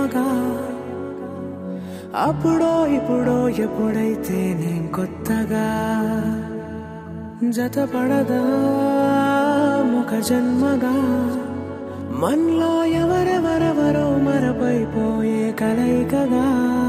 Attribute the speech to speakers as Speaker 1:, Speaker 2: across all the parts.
Speaker 1: ప్రేమగా అప్పుడో ఇప్పుడో ఎప్పుడైతే నేను కొత్తగా జతపడదా ముఖ జన్మగా మనలో ఎవరెవరెవరో మరపైపోయే కలయికగా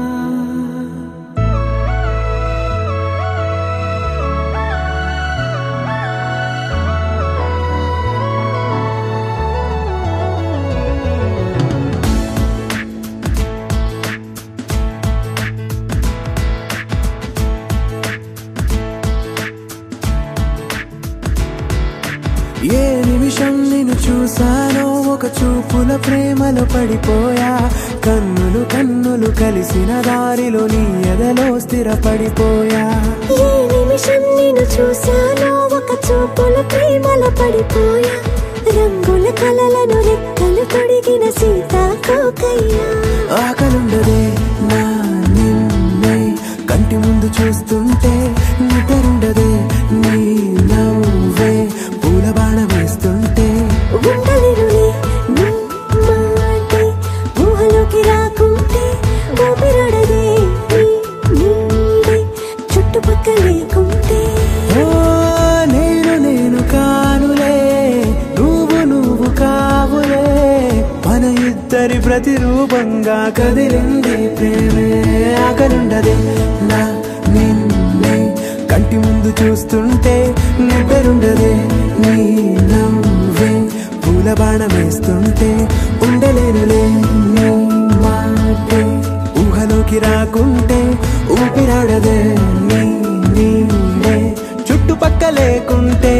Speaker 1: ఏ నిమిషం నిన్ను చూసానో ఒక చూపుల ప్రేమలో పడిపోయా కన్నులు కన్నులు కలిసిన దారిలో నీ ఎదలో స్థిరపడిపోయా
Speaker 2: ఏ నిమిషం నేను చూశానో ఒక చూపుల ప్రేమల పడిపోయా రంగుల కలలను రెక్కలు తొడిగిన సీతాకోకయ్యా
Speaker 1: ఆకలుండదే నా నిన్నే కంటి ముందు చూస్తుంటే నిద్రుండదే నీ నవ్వే పూల బాణ వేస్తుంటే
Speaker 2: ఉండలేనులే నీ మాటే ఊహలోకి రాకుంటే ఊపిరాడదే నీ నీడే చుట్టుపక్కల లేకుంటే
Speaker 1: ఓ నేను నేను కానులే నువ్వు నువ్వు కావులే మన ఇద్దరి ప్రతిరూపంగా కదిలింది ప్రేమే ఆకలుండదే నా నిన్నే కంటి ముందు చూస్తుంటే నిద్రుండదే నీ నవ్వే పూల బాణం వేస్తుంటే ఉండలేనులే నీ మాటే ఊహలోకి రాకుంటే ఊపిరాడదే నీ నీడే చుట్టుపక్క లేకుంటే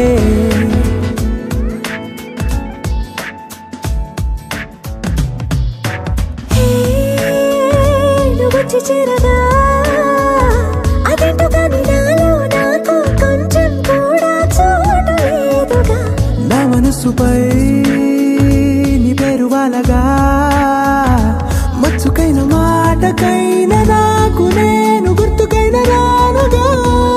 Speaker 2: హే, నువ్వు వచ్చి చేరగా అదేంటో కానీ నాలో నాకు కొంచెం కూడా చోటు లేదుగా
Speaker 1: నా మనసుపై నీ పేరు వాలగా మచ్చుకైన మాటకైన నాకు నేను గుర్తుకైన రానుగా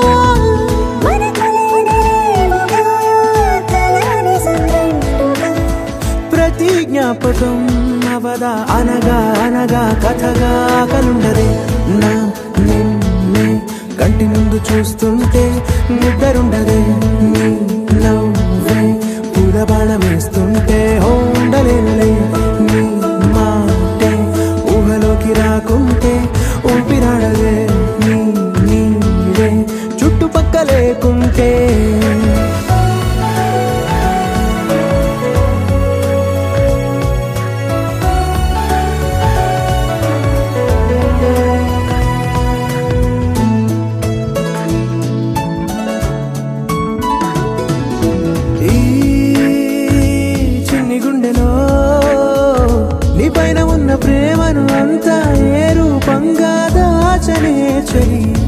Speaker 2: మనకులేనిరేవుగా, కలని సంగంటుగా.
Speaker 1: ప్రతి జ్ఞాపకం అవదా అనగా అనగా కథగా కలుండదే నా నిన్నే కంటి ముందు చూస్తుంటే నిద్రుండదే నీ నవ్వే పూల బాణం వేస్తుంటే ఓ ఉండలేనులే నీ మాటే ఊహలోకి రాకుంటే ఊపిరాడదే నీ నీడే చుట్టుపక్క లేకుంటే ఈ చిన్ని గుండెలో నీ పైన ఉన్న ప్రేమను అంతా ఏ రూపంగా దాచనే చెలి